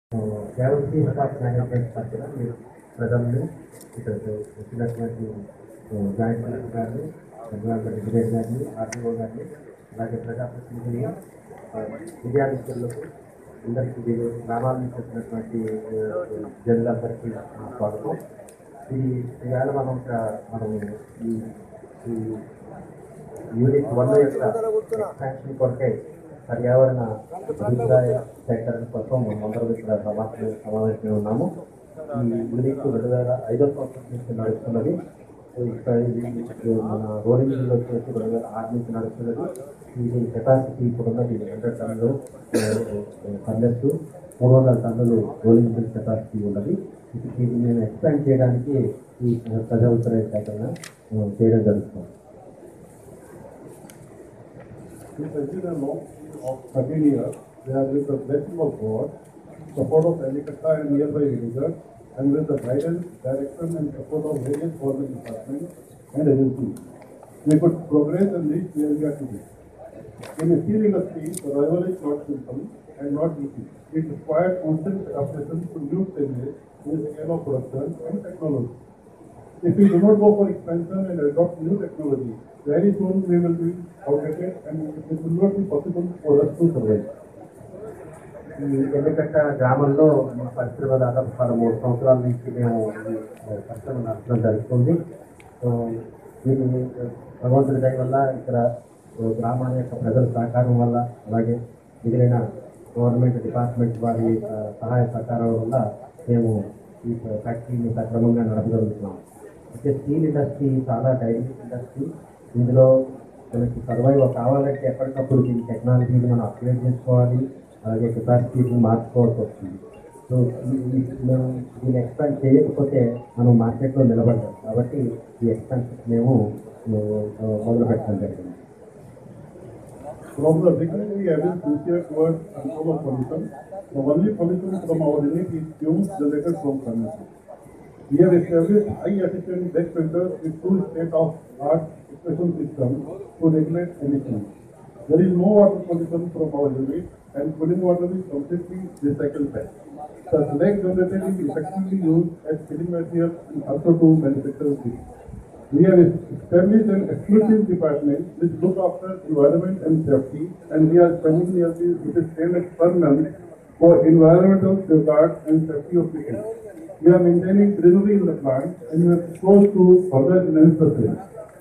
Guarantee stock management పట్ల మీరు ప్రజల్ని ఇక్కడికి వచ్చినటువంటి జాయింట్ కలెక్టర్ గారిని ఎన్విరాన్మెంట్ ఇంజనీర్ గారిని ఆర్టీఓ గారిని అలాగే ప్రజాప్రతినిధిని ఆ, విద్యార్థులకు అందరికీ వీరు గ్రామాల నుంచి వచ్చినటువంటి ఆ, జనులందరికీ నా స్వాగతం ఇది ఈవేళ మనం ఒక మనం ఈ ఈ యూనిట్ వన్ యొక్క ఎక్స్పాన్షన్ కొరకై పర్యావరణ అభిప్రాయ సేకరణ కోసం మనం అందరం ఇక్కడ సమావేశం సమావేశమై ఉన్నాము ఈ యూనిట్ రెండు వేల ఐదో సంవత్సరం నుంచి నడుస్తున్నది ఇక్కడ ఇది మన రోలింగ్ వచ్చేసి రెండు వేల ఆరు నుంచి నడుస్తున్నది ఇది కెపాసిటీ ఇప్పుడు ఉన్నది హండ్రెడ్ టన్నులు పర్లెస్ మూడు వందల టన్నులు రోలింగ్ మిల్ కెపాసిటీ ఉన్నది ఇది ఇది నేను ఎక్స్పాండ్ చేయడానికి ఈ ప్రజా ఉత్తర సేకరణ ఆ, చేయడం జరుగుతుంది Since I did a long of 13 years, they are with the blessing of God, support of Alicata and nearby villagers, and with the guidance, direction and support of various government departments and agencies, we could progress and reach where we are today. In the steel industry, survival is not simple and not easy. It requires constant adaptation to new changes in the scale of production and technology. If we do not go for expansion and adopt new technology, very soon we will be outdated and it will not be possible for us to survive. ఈ ఎన్నికట్ట గ్రామంలో మా పరిశ్రమ దాదాపు పదమూడు సంవత్సరాల నుంచి మేము ఈ పరిశ్రమ నడపడం జరుగుతుంది సో దీన్ని భగవంతుడి దయ వల్ల ఇక్కడ గ్రామాల యొక్క ప్రజల సహకారం వల్ల అలాగే మిగిలిన గవర్నమెంట్ డిపార్ట్మెంట్ వారి ఆ, సహాయ సహకారం వల్ల మేము ఈ ఫ్యాక్టరీని సక్రమంగా నడపగలుగుతున్నాం అయితే స్టీల్ ఇండస్ట్రీ చాలా డైనమిక్ ఇండస్ట్రీ ఇందులో మనకి సర్వైవ్ కావాలంటే ఎప్పటికప్పుడు దీని టెక్నాలజీని మనం అప్గ్రేడ్ చేసుకోవాలి అలాగే కెపాసిటీని మార్చుకోవాల్సి వస్తుంది సో ఈ- ఈ- మేము దీన్ని ఎక్స్పాండ్ చేయకపోతే మనం మార్కెట్లో నిలబడ్డాం కాబట్టి ఈ ఎక్స్పాన్షన్ మేము ఆ, మొదలు పెట్టడం జరిగింది From the beginning, we have been sincere towards control of pollution. The only pollution from our unit is fumes generated from furnaces. We have established high efficient deck filters with two state-of-art expression systems to regulate emissions. There is no water pollution from our unit and cooling water is completely recycled back. The slag generated is effectively used as filling material and also to manufacture steel. We have established an exclusive department which look after environment and safety and we are spending nearly rupees 10 lakhs per month for environmental safeguard and safety of people. We are maintaining greenery in the plant and we are close to further enhance the same.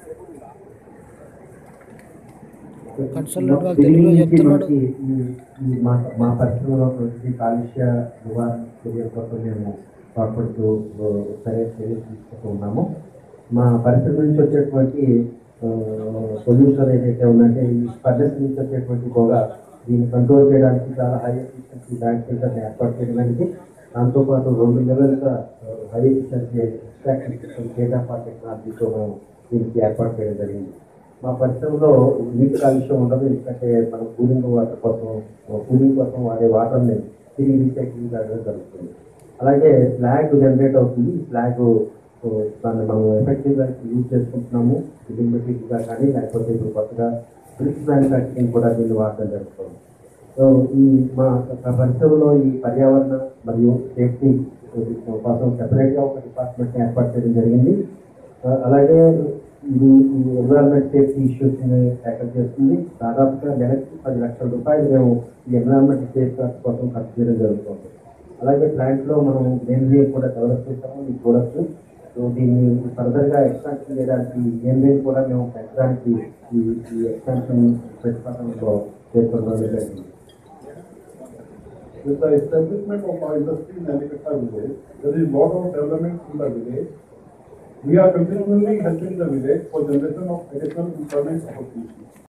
Consultant వాళ్ళు తెలుగులో చెప్తున్నాడు. మనకి ఈ- ఈ మా మా పరిశ్రమలో నుంచి కాలుష్య నివారణ చర్యల కోసం మేము తోడ్పడుతూ ఆ, సరైన చర్యలు తీసుకుంటూ ఉన్నాము మా పరిశ్రమ నుంచి వచ్చేటువంటి పొల్యూషన్ ఏదైతే ఉందంటే ఈ స్పర్ధస్ నుంచి వచ్చేటువంటి పొగ దీన్ని కంట్రోల్ చేయడానికి చాలా హై ఎఫిషియన్సీ బ్యాంక్ ఫిల్టర్ని ఏర్పాటు చేయడానికి దాంతోపాటు రెండు levels high efficiency extraction system data part టెక్నాలజీతో మేము దీనికి ఏర్పాటు చేయడం జరిగింది మా పరిశ్రమలో నీటి కాలుష్యం ఉండదు ఎందుకంటే మనం కూలింగ్ వాటర్ కోసం కూలింగ్ కోసం వాడే వాటర్ని తిరిగి రీసైక్లింగ్ చేయడం జరుగుతుంది అలాగే ఫ్లాగ్ జనరేట్ అవుతుంది ఈ ఫ్లాగ్ దాన్ని మనం ఎఫెక్టివ్గా యూజ్ చేసుకుంటున్నాము బిల్డింగ్ మెటీరియల్గా కానీ లేకపోతే ఇప్పుడు కొత్తగా బ్రిక్స్ మ్యానుఫ్యాక్చరింగ్ కూడా దీన్ని వాడడం జరుగుతుంది సో ఈ మా మా పరిశ్రమలో ఈ పర్యావరణ మరియు సేఫ్టీ కోసం సెపరేట్గా ఒక డిపార్ట్మెంట్ ఏర్పాటు చేయడం జరిగింది ఆ, అలాగే ఇది ఈ ఎన్విరాన్మెంట్ సేఫ్టీ ఇష్యూస్ ని ట్యాకల్ చేస్తుంది దాదాపుగా నెలకి పది లక్షల రూపాయలు మేము ఈ ఎన్విరాన్మెంట్ సేఫ్ కోసం ఖర్చు చేయడం జరుగుతుంది అలాగే ప్లాంట్ లో మనం గ్రీనరీ కూడా డెవలప్ చేస్తాము ఈ ప్రోడక్ట్ సో దీన్ని ఫర్దర్ గా ఎక్స్పాన్షన్ చేయడానికి గ్రీనరీ కూడా మేము పెంచడానికి ఈ ఈ ఎక్స్పాన్షన్ ప్రతిపాదనలో చేరుకోవడం జరిగింది With the establishment of our industry in Alicata village, there is lot of development in the village. We are continually helping the village for generation of additional employment opportunities.